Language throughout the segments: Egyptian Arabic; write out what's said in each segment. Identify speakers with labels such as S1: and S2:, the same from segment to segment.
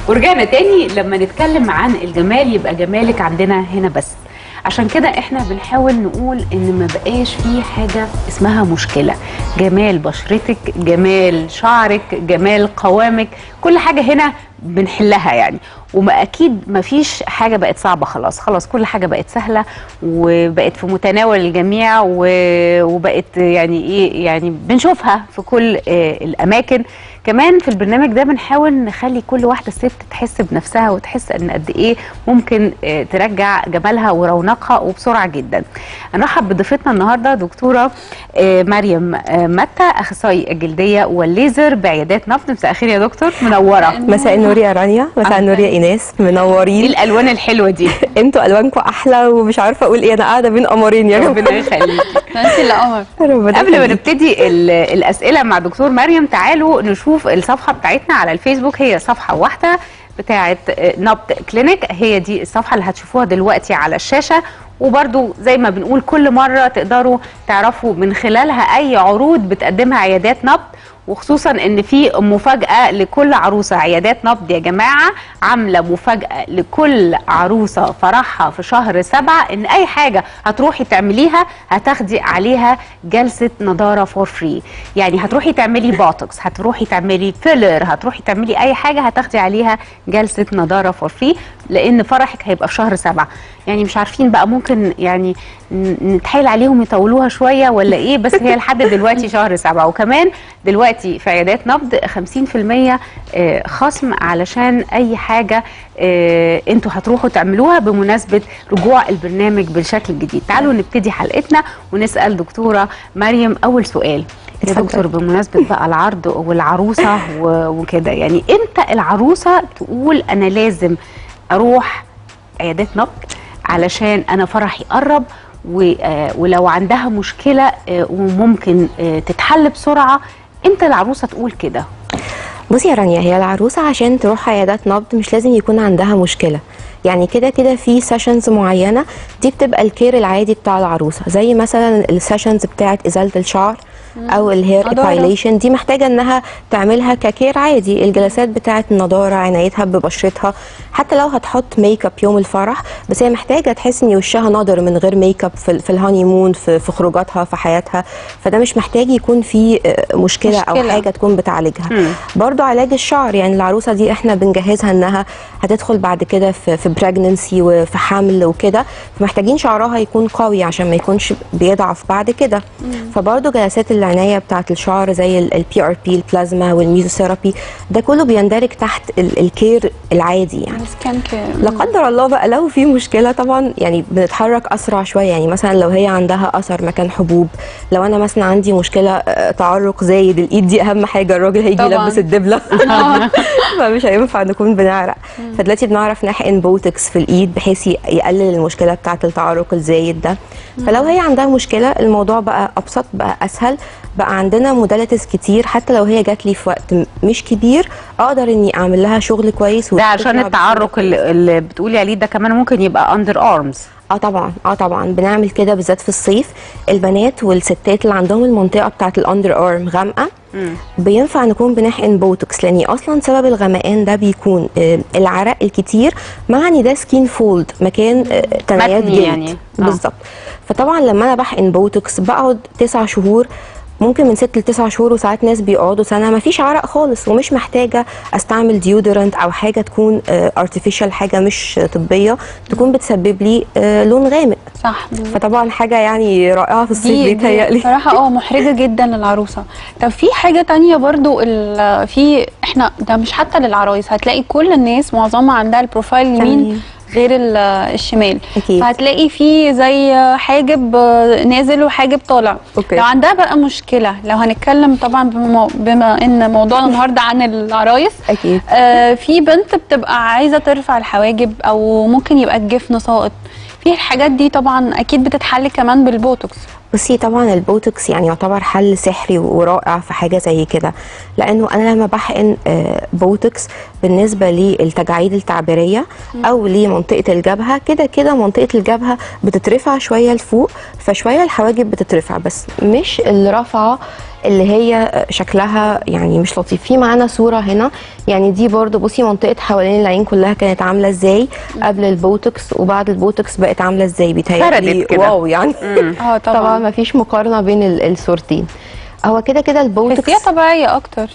S1: ورجعنا تاني لما نتكلم عن الجمال يبقى جمالك عندنا هنا بس عشان كده احنا بنحاول نقول ان ما بقاش في حاجه اسمها مشكله جمال بشرتك جمال شعرك جمال قوامك كل حاجه هنا بنحلها يعني وما اكيد ما فيش حاجه بقت صعبه خلاص خلاص كل حاجه بقت سهله وبقت في متناول الجميع و- وبقت يعني ايه يعني بنشوفها في كل آه، الاماكن كمان في البرنامج ده بنحاول نخلي كل واحده ست تحس بنفسها وتحس ان قد ايه ممكن آه، ترجع جمالها ورونقها وبسرعه جدا نرحب بضيفتنا النهارده دكتوره آه، مريم آه، متى اخصائي الجلديه والليزر بعيادات نفط مساء الخير يا دكتور منوره
S2: مساء النور يا رانيا مساء النور يا ايناس
S1: ايه
S2: منورين
S1: الالوان الحلوه دي
S2: انتوا الوانكم احلى ومش عارفه اقول ايه انا قاعده بين قمرين يا
S1: ربنا يخليك
S3: انت اللي قمر
S2: ربنا
S1: قبل ما
S2: يخليك.
S1: نبتدي ال- الاسئله مع دكتور مريم تعالوا نشوف الصفحه بتاعتنا على الفيسبوك هي صفحه واحده بتاعه نبض كلينيك هي دي الصفحه اللي هتشوفوها دلوقتي على الشاشه وبرده زي ما بنقول كل مره تقدروا تعرفوا من خلالها اي عروض بتقدمها عيادات نبض وخصوصا ان في مفاجاه لكل عروسه عيادات نبض يا جماعه عامله مفاجاه لكل عروسه فرحها في شهر سبعة ان اي حاجه هتروحي تعمليها هتاخدي عليها جلسه نضاره فور فري يعني هتروحي تعملي بوتوكس هتروحي تعملي فيلر هتروحي تعملي اي حاجه هتاخدي عليها جلسه نضاره فور فري لان فرحك هيبقى في شهر سبعة يعني مش عارفين بقى ممكن يعني ن- نتحايل عليهم يطولوها شويه ولا ايه بس هي لحد دلوقتي شهر سبعة وكمان دلوقتي في عيادات نبض 50% آه، خصم علشان اي حاجه آه، انتوا هتروحوا تعملوها بمناسبه رجوع البرنامج بالشكل الجديد تعالوا نبتدي حلقتنا ونسال دكتوره مريم اول سؤال يا
S2: اتفضل.
S1: دكتور بمناسبه بقى العرض والعروسه و- وكده يعني امتى العروسه تقول انا لازم اروح عيادات نبض علشان انا فرحي قرب و- آه، ولو عندها مشكله آه، وممكن آه، تتحل بسرعه امتى العروسه تقول كده
S2: بصي يا رانيا هي العروسه عشان تروح عيادات نبض مش لازم يكون عندها مشكله يعني كده كده في سيشنز معينه دي بتبقى الكير العادي بتاع العروسه زي مثلا السيشنز بتاعه ازاله الشعر او الهير
S3: نضارة.
S2: ابايليشن دي محتاجه انها تعملها ككير عادي الجلسات بتاعه النضاره عنايتها ببشرتها حتى لو هتحط ميك اب يوم الفرح بس هي محتاجه تحس ان وشها نضر من غير ميك اب في, في الهاني مون في, في خروجاتها في حياتها فده مش محتاج يكون في آه، مشكله, او
S3: مشكلة.
S2: حاجه تكون بتعالجها
S1: مم.
S2: برضو علاج الشعر يعني العروسه دي احنا بنجهزها انها هتدخل بعد كده في في بريجننسي وفي حمل وكده فمحتاجين شعرها يكون قوي عشان ما يكونش بيضعف بعد كده فبرضو جلسات العنايه بتاعه الشعر زي البي ار بي البلازما والميزوثيرابي ده كله بيندرج تحت ال- الكير العادي يعني
S3: سكان كير
S2: لا قدر الله بقى لو في مشكله طبعا يعني بنتحرك اسرع شويه يعني مثلا لو هي عندها اثر مكان حبوب لو انا مثلا عندي مشكله آه، تعرق زايد الايد دي اهم حاجه الراجل هيجي
S3: طبعاً.
S2: يلبس الدبله فمش هينفع نكون بنعرق فدلوقتي بنعرف نحقن بوتكس في الايد بحيث ي- يقلل المشكله بتاعه التعرق الزايد ده فلو هي عندها مشكله الموضوع بقى ابسط بقى اسهل بقى عندنا موداليتيز كتير حتى لو هي جات لي في وقت م- مش كبير اقدر اني اعمل لها شغل كويس
S1: ده عشان
S2: وتطلع
S1: التعرق اللي, اللي بتقولي عليه ده كمان ممكن يبقى اندر ارمز
S2: اه طبعا اه طبعا بنعمل كده بالذات في الصيف البنات والستات اللي عندهم المنطقه بتاعه الاندر ارم غامقه بينفع نكون بنحقن بوتوكس لان اصلا سبب الغمقان ده بيكون آه، العرق الكتير مع ان ده سكين فولد مكان آه، تنايات
S1: متني
S2: جلد
S1: يعني. آه.
S2: بالظبط فطبعا لما انا بحقن بوتوكس بقعد تسع شهور ممكن من ست لتسع شهور وساعات ناس بيقعدوا سنه ما فيش عرق خالص ومش محتاجه استعمل ديودرنت او حاجه تكون ارتفيشال حاجه مش طبيه تكون بتسبب لي آه، لون غامق
S3: صح
S2: فطبعا حاجه يعني رائعه في الصيف
S3: دي, دي
S2: بيتهيألي
S3: بصراحة اه محرجة جدا للعروسة طب في حاجة تانية برضو ال- في احنا ده مش حتى للعرايس هتلاقي كل الناس معظمها عندها البروفايل اليمين
S2: تمام.
S3: غير ال- الشمال
S2: أكيد.
S3: فهتلاقي في زي حاجب نازل وحاجب طالع
S2: أوكي.
S3: لو عندها بقى مشكلة لو هنتكلم طبعا بما, بما ان موضوعنا النهارده عن العرايس
S2: اكيد
S3: آه في بنت بتبقى عايزه ترفع الحواجب او ممكن يبقى الجفن ساقط في الحاجات دي طبعا اكيد بتتحل كمان بالبوتوكس
S2: بصي طبعا البوتوكس يعني يعتبر حل سحري ورائع في حاجه زي كده لانه انا لما بحقن آه، بوتوكس بالنسبه للتجاعيد التعبيريه او لمنطقه الجبهه كده كده منطقه الجبهه بتترفع شويه لفوق فشويه الحواجب بتترفع بس مش اللي رافعه اللي هي شكلها يعني مش لطيف في معانا صوره هنا يعني دي برضو بصي منطقه حوالين العين كلها كانت عامله ازاي قبل البوتوكس وبعد البوتوكس بقت عامله ازاي بيتهيألي
S1: فردت كده.
S2: واو يعني
S3: اه
S2: طبعا
S3: طبعا
S2: ما فيش مقارنه بين ال- الصورتين هو كده كده البوتوكس
S3: تحسيها طبيعيه اكتر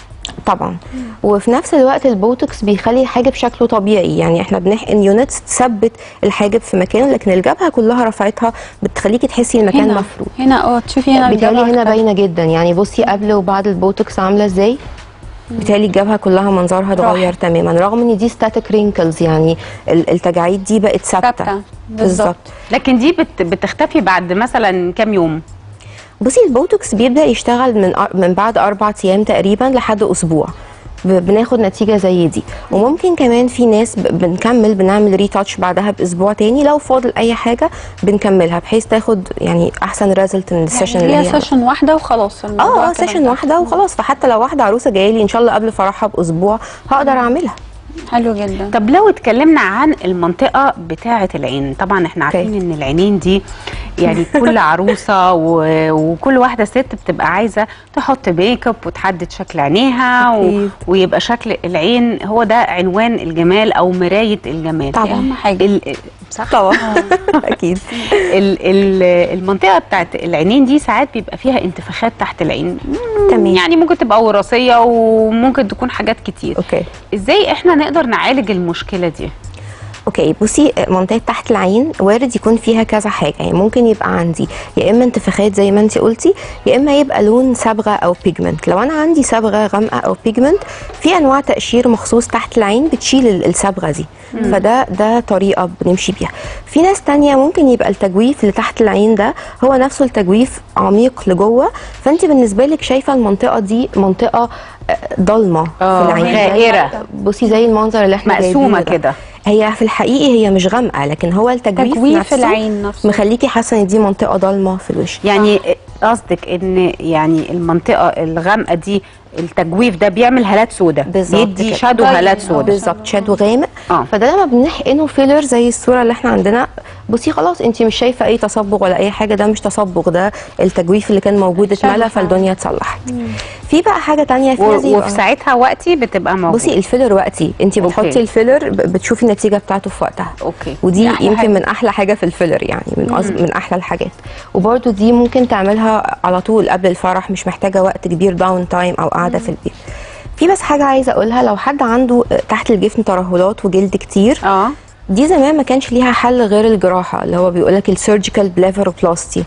S2: طبعا وفي نفس الوقت البوتوكس بيخلي الحاجب شكله طبيعي يعني احنا بنحقن يونتس تثبت الحاجب في مكانه لكن الجبهه كلها رفعتها بتخليكي تحسي المكان
S3: هنا
S2: مفروض
S3: هنا اه تشوفي هنا
S2: بالتالي
S3: الجبهة
S2: هنا
S3: أكتر.
S2: باينه جدا يعني بصي قبل وبعد البوتوكس عامله ازاي بالتالي الجبهه كلها منظرها اتغير تماما رغم ان دي ستاتيك رينكلز يعني ال- التجاعيد دي بقت ثابته
S3: ثابتة. بالظبط.
S1: لكن دي بت بتختفي بعد مثلا كام يوم
S2: بصي البوتوكس بيبدا يشتغل من أر- من بعد اربع ايام تقريبا لحد اسبوع ب- بناخد نتيجه زي دي وممكن كمان في ناس ب- بنكمل بنعمل ريتاتش بعدها باسبوع تاني لو فاضل اي حاجه بنكملها بحيث تاخد يعني احسن ريزلت من السيشن
S3: يعني
S2: اللي
S3: هي
S2: هي
S3: سيشن واحده وخلاص الموضوع
S2: اه
S3: كده
S2: سيشن
S3: انتهى.
S2: واحده وخلاص فحتى لو واحده عروسه جايه لي ان شاء الله قبل فرحها باسبوع هقدر اعملها
S3: حلو جدا
S1: طب لو اتكلمنا عن المنطقة بتاعة العين طبعا احنا
S2: أوكي.
S1: عارفين ان العينين دي يعني كل عروسة و... وكل واحدة ست بتبقى عايزة تحط ميك اب وتحدد شكل عينيها و...
S2: أكيد.
S1: ويبقى شكل العين هو ده عنوان الجمال او مراية الجمال
S2: طبعا.
S3: دي اهم حاجه
S1: ال... صح
S2: طبعا اكيد
S1: ال... ال... المنطقة بتاعة العينين دي ساعات بيبقى فيها انتفاخات تحت العين
S2: تمام
S1: يعني ممكن تبقى وراثية وممكن تكون حاجات كتير
S2: اوكي
S1: ازاي احنا نقدر نعالج المشكلة دي
S2: اوكي بصي منطقه تحت العين وارد يكون فيها كذا حاجه يعني ممكن يبقى عندي يا اما انتفاخات زي ما انت قلتي يا اما يبقى لون صبغه او بيجمنت لو انا عندي صبغه غامقه او بيجمنت في انواع تقشير مخصوص تحت العين بتشيل ال- الصبغه دي فده ده طريقه بنمشي بيها في ناس تانية ممكن يبقى التجويف اللي تحت العين ده هو نفسه التجويف عميق لجوه فانت بالنسبه لك شايفه المنطقه دي منطقه آه، ضلمه في
S1: آه،
S2: العين
S1: غائرة.
S2: بصي زي المنظر اللي احنا
S1: مقسومة
S2: جايبينه ده.
S1: كده
S2: هي في الحقيقي هي مش غامقه لكن هو التجويف
S3: تجويف
S2: نفسه
S3: العين نفسه
S2: مخليكي حاسه ان دي منطقه ضلمه في الوش
S1: يعني قصدك ان يعني المنطقه الغامقه دي التجويف ده بيعمل هالات سوداء
S2: بالظبط
S1: بيدي
S2: كده.
S1: شادو
S3: طيب.
S1: هالات
S3: آه.
S1: سوداء
S2: بالظبط شادو غامق
S1: اه
S2: فده لما بنحقنه فيلر زي الصوره اللي احنا عندنا بصي خلاص انت مش شايفه اي تصبغ ولا اي حاجه ده مش تصبغ ده التجويف اللي كان موجود
S3: شادو
S2: اتملى
S3: فعلا.
S2: فالدنيا اتصلحت في بقى حاجه تانية في
S1: و-
S2: ناس يبقى-
S1: وفي ساعتها وقتي بتبقى موجود
S2: بصي الفيلر وقتي انت
S1: أوكي.
S2: بتحطي الفيلر ب- بتشوفي النتيجه بتاعته في وقتها
S1: اوكي
S2: ودي
S3: دي أحلى
S2: يمكن
S3: حاجة.
S2: من احلى حاجه في الفيلر يعني من أز... من احلى الحاجات وبرده دي ممكن تعملها على طول قبل الفرح مش محتاجه وقت كبير داون تايم او قاعده في البيت في بس حاجه عايزه اقولها لو حد عنده تحت الجفن ترهلات وجلد كتير
S1: اه
S2: دي زمان ما كانش ليها حل غير الجراحه اللي هو بيقول لك السيرجيكال بليفروبلاستي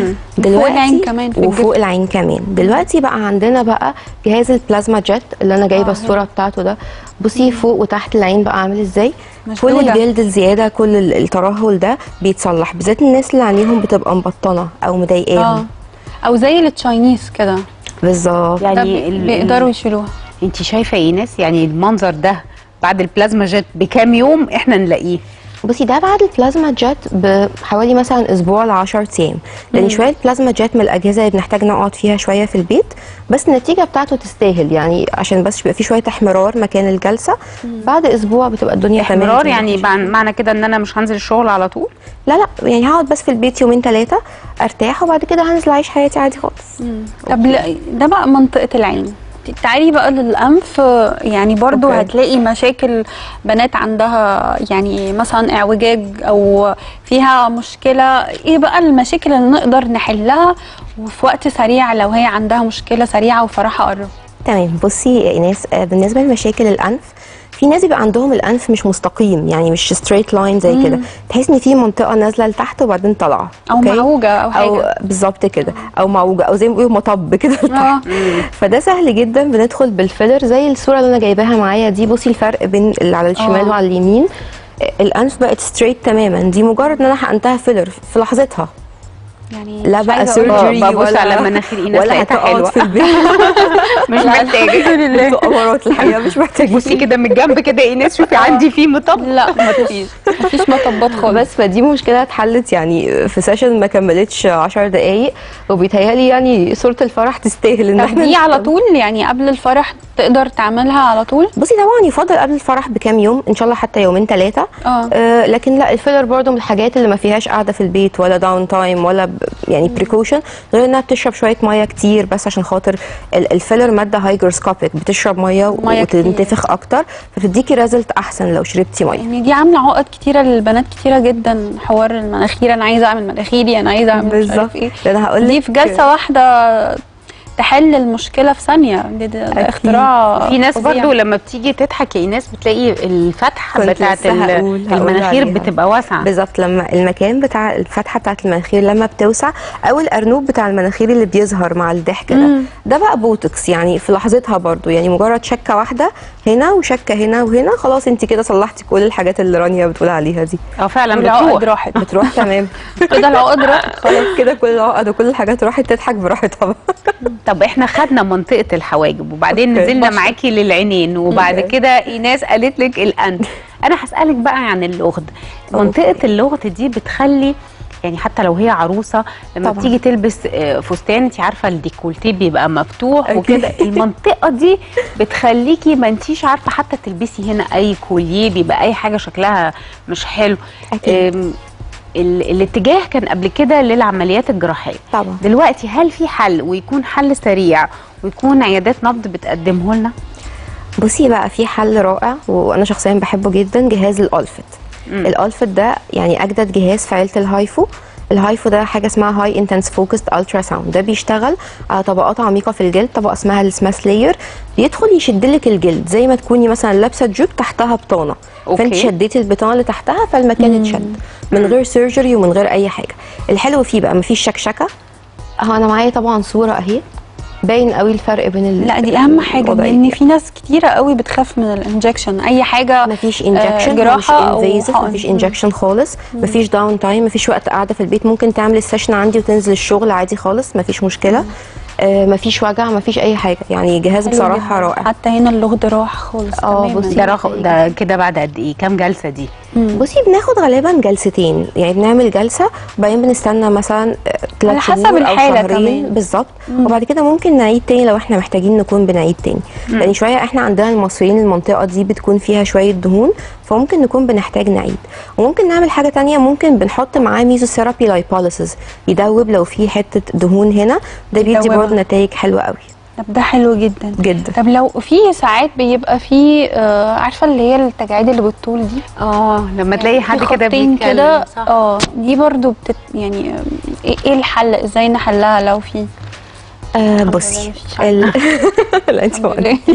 S3: فوق العين كمان في
S2: وفوق
S3: الجفن.
S2: العين كمان دلوقتي بقى عندنا بقى جهاز البلازما جيت اللي انا جايبه
S3: آه،
S2: الصوره بتاعته ده بصي فوق وتحت العين بقى عامل ازاي كل
S3: مشدودة.
S2: الجلد الزياده كل ال- الترهل ده بيتصلح بالذات الناس اللي عينيهم بتبقى مبطنه او
S3: اه
S2: مضايقاهم
S3: او زي التشاينيز كده
S2: بالظبط
S3: ده
S1: يعني
S3: بي-
S1: ال-
S3: بيقدروا يشيلوها
S1: انت شايفه يا ايناس يعني المنظر ده بعد البلازما جيت بكام يوم احنا نلاقيه
S2: بصي ده بعد البلازما جيت بحوالي مثلا اسبوع ل 10 ايام لان شويه البلازما جيت من الاجهزه اللي بنحتاج نقعد فيها شويه في البيت بس النتيجه بتاعته تستاهل يعني عشان بس يبقى في شويه احمرار مكان الجلسه بعد اسبوع بتبقى الدنيا تمام
S1: احمرار
S2: زي ما
S1: يعني
S2: انت
S1: مع- معنى كده ان انا مش هنزل الشغل على طول
S2: لا لا يعني هقعد بس في البيت يومين ثلاثه ارتاح وبعد كده هنزل اعيش حياتي عادي خالص
S3: طب لا- ده بقى منطقة العين تعالي بقى للأنف يعني برضو
S2: أوكي.
S3: هتلاقي مشاكل بنات عندها يعني مثلا اعوجاج أو فيها مشكلة ايه بقى المشاكل اللي نقدر نحلها وفي وقت سريع لو هي عندها مشكلة سريعة وفرحها قرب
S2: تمام بصي يا ايناس آه، بالنسبه لمشاكل الانف في ناس بيبقى عندهم الانف مش مستقيم يعني مش ستريت لاين زي كده تحس ان في منطقه نازله لتحت وبعدين طالعه
S3: أو
S2: أوكي؟
S3: معوجة أو حاجة
S2: او بالظبط كده او معوجه او زي ما بيقولوا مطب كده
S3: اه
S2: لتحت فده سهل جدا بندخل بالفيلر زي الصوره اللي انا جايباها معايا دي بصي الفرق بين اللي على الشمال
S3: آه.
S2: وعلى اليمين الانف بقت ستريت تماما دي مجرد ان انا حقنتها فيلر في لحظتها
S3: يعني
S2: لا
S3: مش
S2: بقى
S3: عايزة أقول-
S2: سيرجري
S1: ببص
S2: ولا
S1: على مناخير إيناس
S2: ولا
S1: لقيتها
S2: هتقعد
S1: حلوة.
S2: في البيت
S1: مش محتاجه
S2: انتوا امارات الحقيقه مش محتاجين
S1: بصي كده من الجنب كده يا ايناس شوفي عندي فيه مطب
S3: لا مفيش مفيش مطبات خالص
S2: بس فدي مشكله اتحلت يعني في سيشن ما كملتش 10 دقائق وبيتهيألي يعني صوره الفرح تستاهل ان
S3: طب
S2: احنا
S3: دي على
S2: نشتغل.
S3: طول يعني قبل الفرح تقدر تعملها على طول
S2: بصي طبعا يفضل قبل الفرح بكام يوم ان شاء الله حتى يومين ثلاثه
S3: اه
S2: آه لكن لا الفيلر برضو من الحاجات اللي ما فيهاش قاعده في البيت ولا داون تايم ولا ب- يعني بريكوشن غير انها بتشرب شويه ميه كتير بس عشان خاطر ال- الفيلر ماده هايجروسكوبيك بتشرب ميه
S3: مية كتير.
S2: وتنتفخ اكتر فتديكي ريزلت احسن لو شربتي ميه
S3: يعني دي عامله عقد كتيره للبنات كتيره جدا حوار المناخير انا عايزه اعمل مناخيري انا عايزه اعمل مش
S2: بالظبط
S3: عارف ايه
S2: ده انا هقول
S3: دي
S2: لك
S3: في جلسه واحده تحل المشكله في ثانيه دي ده, ده
S2: أكيد.
S3: اختراع
S1: في ناس
S3: فظيع.
S1: برضو لما بتيجي تضحك يا ناس بتلاقي الفتحه
S2: كنت
S1: بتاعت
S2: لسه
S1: ال-
S2: هقول- هقول
S1: المناخير
S2: عليها.
S1: بتبقى واسعه
S2: بالظبط لما المكان بتاع الفتحه بتاعت المناخير لما بتوسع او الارنوب بتاع المناخير اللي بيظهر مع الضحك ده
S3: مم.
S2: ده بقى بوتوكس يعني في لحظتها برضو يعني مجرد شكه واحده هنا وشكه هنا وهنا خلاص انت كده صلحتي كل الحاجات اللي رانيا بتقول عليها دي
S1: اه فعلا
S3: والعقد
S1: بتروح
S3: راحت
S2: بتروح تمام
S3: كده العقد راحت
S2: خلاص كده كل العقد وكل الحاجات راحت تضحك براحتها بقى
S1: طب احنا خدنا منطقه الحواجب وبعدين
S2: أوكي.
S1: نزلنا
S3: بشرة.
S1: معاكي للعينين وبعد
S2: أوكي.
S1: كده ايناس قالت لك الانف انا هسالك بقى عن اللغد منطقه اللغد دي بتخلي يعني حتى لو هي عروسه لما
S2: طبعاً.
S1: بتيجي تلبس آه، فستان انت عارفه الديكولتيه بيبقى مفتوح
S2: أكيد.
S1: وكده المنطقه دي بتخليكي ما انتيش عارفه حتى تلبسي هنا اي كوليه بيبقى اي حاجه شكلها مش حلو
S2: أكيد.
S1: آم، ال- الاتجاه كان قبل كده للعمليات الجراحيه
S2: طبعا
S1: دلوقتي هل في حل ويكون حل سريع ويكون عيادات نبض بتقدمه لنا
S2: بصي بقى في حل رائع وانا شخصيا بحبه جدا جهاز الالفت
S1: مم.
S2: الالفت ده يعني اجدد جهاز في عيله الهايفو الهايفو ده حاجه اسمها هاي انتنس فوكسد الترا ساوند ده بيشتغل على طبقات عميقه في الجلد طبقه اسمها السماس لاير بيدخل يشد لك الجلد زي ما تكوني مثلا لابسه جوب تحتها بطانه
S1: أوكي.
S2: فانت شديتي البطانه اللي تحتها فالمكان اتشد من غير سيرجري ومن غير اي حاجه الحلو فيه بقى مفيش شكشكه اهو انا معايا طبعا صوره اهي باين قوي الفرق بين ال-
S3: لا دي اهم حاجه
S2: الوضعين.
S3: لان في ناس كتيره قوي بتخاف من الانجكشن اي حاجه
S2: مفيش
S3: آه،
S2: انجكشن مش
S3: جراحه او
S2: انفيزيف
S3: حقن.
S2: مفيش انجكشن خالص مفيش داون تايم مفيش وقت قاعده في البيت ممكن تعمل السيشن عندي وتنزل الشغل عادي خالص مفيش مشكله آه مفيش وجع مفيش اي حاجه يعني جهاز
S3: حلو
S2: بصراحه
S3: جداً.
S2: رائع
S3: حتى هنا اللغد راح خالص
S2: اه،
S3: تماماً.
S2: بصي.
S1: ده رخ... ده كده بعد قد ايه كام جلسه دي
S3: مم.
S2: بصي بناخد غالبا جلستين يعني بنعمل جلسه وبعدين بنستنى مثلا ثلاث
S3: على حسب
S2: شهور
S3: الحالة
S2: او شهرين
S3: كمان.
S2: بالظبط وبعد كده ممكن نعيد تاني لو احنا محتاجين نكون بنعيد تاني لان شويه احنا عندنا المصريين المنطقه دي بتكون فيها شويه دهون فممكن نكون بنحتاج نعيد وممكن نعمل حاجه تانية ممكن بنحط معاه ميزوثيرابي لايبوليسيس يدوب لو في حته دهون هنا ده بيدي
S3: يدوبها.
S2: برضه نتائج حلوه قوي
S3: طب ده حلو جدا
S2: جدا
S3: طب لو في ساعات بيبقى في آه عارفه اللي هي التجاعيد اللي بالطول دي
S1: اه لما تلاقي
S3: في
S1: حد كده
S3: خطين
S1: بيتكلم
S3: كده
S1: صح.
S3: اه دي برضو بتت يعني آه، ايه إيه الحل ازاي نحلها لو في
S2: آه
S3: لله
S2: بصي
S3: مفيش
S2: ال... لا انت
S3: الحمد لله.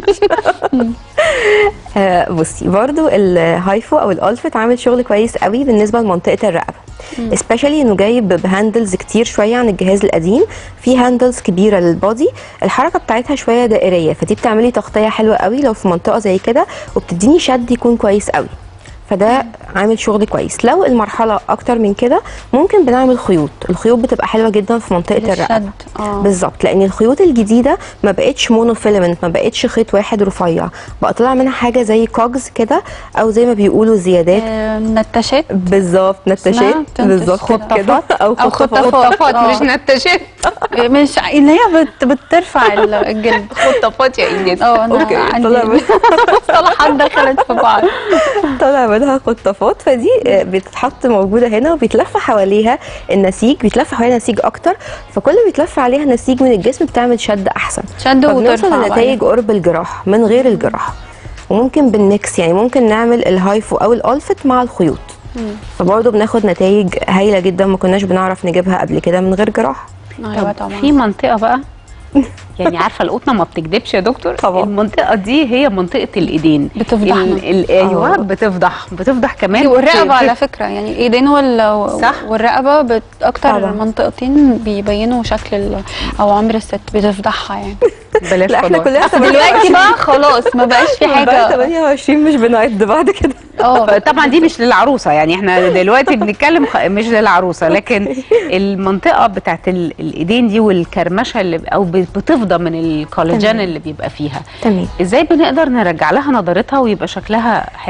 S2: آه، بصي برضو الهايفو او الالفت عامل شغل كويس قوي بالنسبه لمنطقه الرقبه سبيشالي انه جايب بهاندلز كتير شويه عن الجهاز القديم في هاندلز كبيره للبادي الحركه بتاعتها شويه دائريه فدي بتعملي تغطيه حلوه قوي لو في منطقه زي كده وبتديني شد يكون كويس قوي فده عامل شغل كويس لو المرحله اكتر من كده ممكن بنعمل خيوط الخيوط بتبقى حلوه جدا في منطقه الرقبه
S3: للشد اه
S2: بالظبط لان الخيوط الجديده ما بقتش مونوفيلمنت ما بقتش خيط واحد رفيع بقى طلع منها حاجه زي كوجز كده او زي ما بيقولوا زيادات
S3: آه، نتشات
S2: بالظبط نتشات
S3: اسمها تنتش
S2: بالظبط كده
S3: خطافات
S2: او
S3: أو
S2: خطافات
S3: خطافات.
S1: خطافات
S3: آه.
S1: مش نتشات
S3: مش اللي هي بت بترفع ال- الجلد
S1: خطافات يا ايناس
S3: اه انا
S2: اوكي
S3: عندي
S2: طلع من-
S3: مصطلحات دخلت في بعض
S2: طالع منها خطافات فدي آه، بتتحط موجوده هنا وبيتلف حواليها النسيج بيتلف حواليها نسيج اكتر فكل ما بيتلف عليها نسيج من الجسم بتعمل شد احسن
S3: شد
S2: فبنوصل
S3: وترفع
S2: لنتائج قرب الجراحه من غير الجراحه وممكن بالميكس يعني ممكن نعمل الهايفو او الالفت مع الخيوط فبرضه بناخد نتائج هايله جدا ما كناش بنعرف نجيبها قبل كده من غير جراحه
S3: ايوه
S1: طب
S3: طبعا
S1: في منطقه بقى يعني عارفه القطنه ما بتكدبش يا دكتور
S2: طبعا.
S1: المنطقه دي هي منطقه الايدين
S3: بتفضحنا.
S1: ال- ال- ايوه
S2: آه.
S1: بتفضح بتفضح كمان
S3: والرقبه
S1: في-
S3: على فكره يعني الايدين وال...
S1: صح.
S3: والرقبه بت... اكتر
S2: طبعا.
S3: منطقتين بيبينوا شكل ال... او عمر الست بتفضحها يعني
S1: بلاش
S2: لا احنا
S1: خلاص.
S2: كلنا
S3: اصل دلوقتي بقى خلاص ما بقاش في
S2: بعد
S3: حاجه
S2: 28 مش بنعد بعد كده
S3: اه
S1: طبعا دي مش للعروسه يعني احنا دلوقتي بنتكلم خ- مش للعروسه لكن المنطقه بتاعت ال- الايدين دي والكرمشه اللي او ب- بتفضى من الكولاجين
S2: تمام.
S1: اللي بيبقى فيها
S2: تمام
S1: ازاي بنقدر نرجع لها نضارتها ويبقى شكلها حلو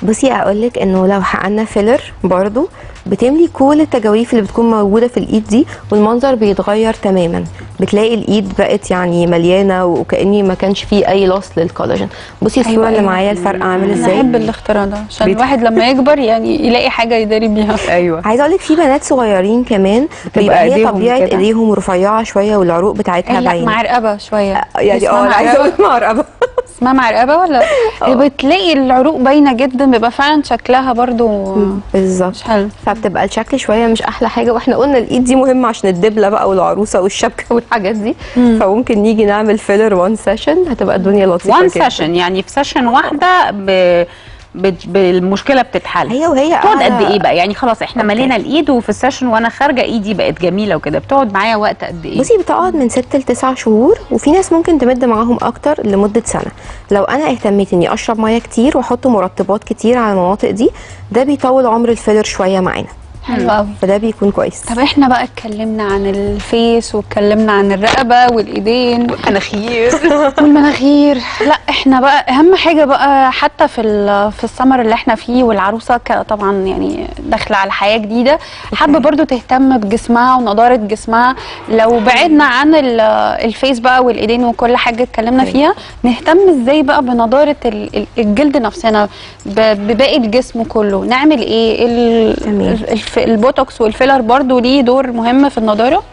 S2: بصي اقول لك انه لو حقنا فيلر برضو بتملي كل التجاويف اللي بتكون موجوده في الايد دي والمنظر بيتغير تماما بتلاقي الايد بقت يعني مليانه وكاني ما كانش فيه اي لوس للكولاجين بصي الصوره
S3: أيوة،
S2: اللي
S3: أيوة.
S2: معايا الفرق عامل
S3: انا
S2: ازاي
S3: احب الاختراع ده عشان
S1: بيت-
S3: الواحد لما يكبر يعني يلاقي حاجه يداري بيها
S1: ايوه
S2: عايزه اقول لك في بنات صغيرين كمان
S1: بتبقى
S2: بيبقى هي
S1: إيديهم
S2: طبيعه
S1: كده.
S2: ايديهم رفيعه شويه والعروق بتاعتها
S3: لا
S2: باينه
S3: معرقبه شويه
S2: يعني
S3: اسمها
S2: اه أنا عايزه
S3: معرقبة.
S2: اقول معرقبه
S3: اسمها معرقبه ولا بتلاقي العروق باينه جدا بيبقى فعلا شكلها برضو
S2: بالظبط
S3: مش حلو
S2: فبتبقى الشكل شويه مش احلى حاجه واحنا قلنا الايد دي مهمه عشان الدبله بقى والعروسه والشبكه والحاجات دي فممكن نيجي نعمل فيلر وان سيشن هتبقى الدنيا لطيفه
S1: وان
S2: جدا.
S1: سيشن يعني في سيشن واحده ب... ب... بالمشكله بتتحل
S2: هي وهي
S1: بتقعد
S2: قاعدة-
S1: قد ايه بقى يعني خلاص احنا
S2: أوكي.
S1: ملينا الايد وفي السيشن وانا خارجه ايدي بقت جميله وكده بتقعد معايا وقت قد ايه
S2: بصي بتقعد من 6 ل 9 شهور وفي ناس ممكن تمد معاهم اكتر لمده سنه لو انا اهتميت اني اشرب ميه كتير واحط مرطبات كتير على المناطق دي ده بيطول عمر الفيلر شويه معانا
S3: حلو قوي
S2: فده بيكون كويس
S3: طب احنا بقى اتكلمنا عن الفيس واتكلمنا عن الرقبه والايدين
S1: مناخير
S3: والمناخير لا احنا بقى اهم حاجه بقى حتى في ال- في السمر اللي احنا فيه والعروسه ك- طبعا يعني داخله على حياه جديده حابه برضو تهتم بجسمها ونضاره جسمها لو بعدنا عن ال- الفيس بقى والايدين وكل حاجه اتكلمنا
S2: أوكي.
S3: فيها نهتم ازاي بقى بنضاره ال- ال- الجلد نفسنا ب- بباقي الجسم كله نعمل ايه ال-
S2: تمام.
S3: الف- البوتوكس والفيلر برضو ليه دور مهم في النضاره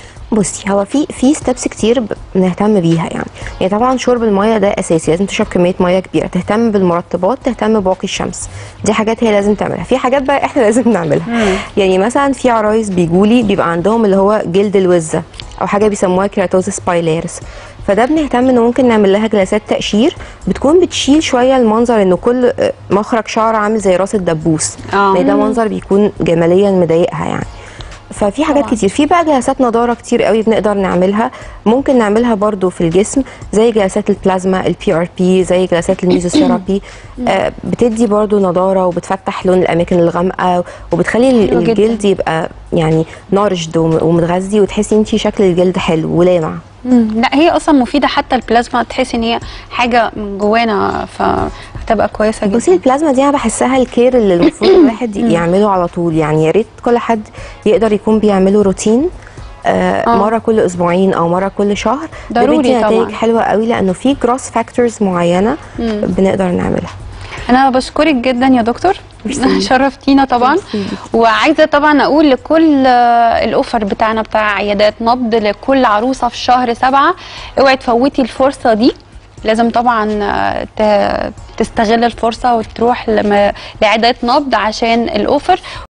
S2: بصي هو في في ستبس كتير ب- بنهتم بيها يعني يعني طبعا شرب الميه ده اساسي لازم تشرب كميه ميه كبيره تهتم بالمرطبات تهتم بواقي الشمس دي حاجات هي لازم تعملها في حاجات بقى احنا لازم نعملها يعني مثلا في عرايس بيجولي بيبقى عندهم اللي هو جلد الوزه او حاجه بيسموها كيراتوزس بايلارس فده بنهتم انه ممكن نعمل لها جلسات تقشير بتكون بتشيل شويه المنظر انه كل آه، مخرج شعر عامل زي راس الدبوس
S1: اه.
S2: لأن ده منظر بيكون جماليا مضايقها يعني ففي حاجات
S3: طبعاً.
S2: كتير في بقى جلسات نضاره كتير قوي بنقدر نعملها ممكن نعملها برضو في الجسم زي جلسات البلازما البي ار بي زي جلسات الميزوثيرابي آه بتدي برضو نضاره وبتفتح لون الاماكن الغامقه وبتخلي ال-
S3: حلو جداً.
S2: الجلد يبقى يعني نارشد وم- ومتغذي وتحسي انت شكل الجلد حلو ولامع
S3: مم. لا هي اصلا مفيده حتى البلازما تحسي ان هي حاجه من جوانا فهتبقى كويسه جدا
S2: بصي البلازما دي انا بحسها الكير اللي المفروض الواحد يعمله على طول يعني يا ريت كل حد يقدر يكون بيعمله روتين آه
S3: آه.
S2: مره كل اسبوعين او مره كل شهر ده
S3: ضروري
S2: بيدي نتائج
S3: طبعاً.
S2: حلوه قوي لانه في جروس فاكتورز معينه بنقدر نعملها
S3: انا بشكرك جدا يا دكتور
S2: ميرسي.
S3: شرفتينا طبعا
S2: ميرسي.
S3: وعايزه طبعا اقول لكل آه، الاوفر بتاعنا بتاع عيادات نبض لكل عروسه في شهر سبعة اوعي تفوتي الفرصه دي لازم طبعا آه، ت- تستغل الفرصه وتروح لم- لعيادات نبض عشان الاوفر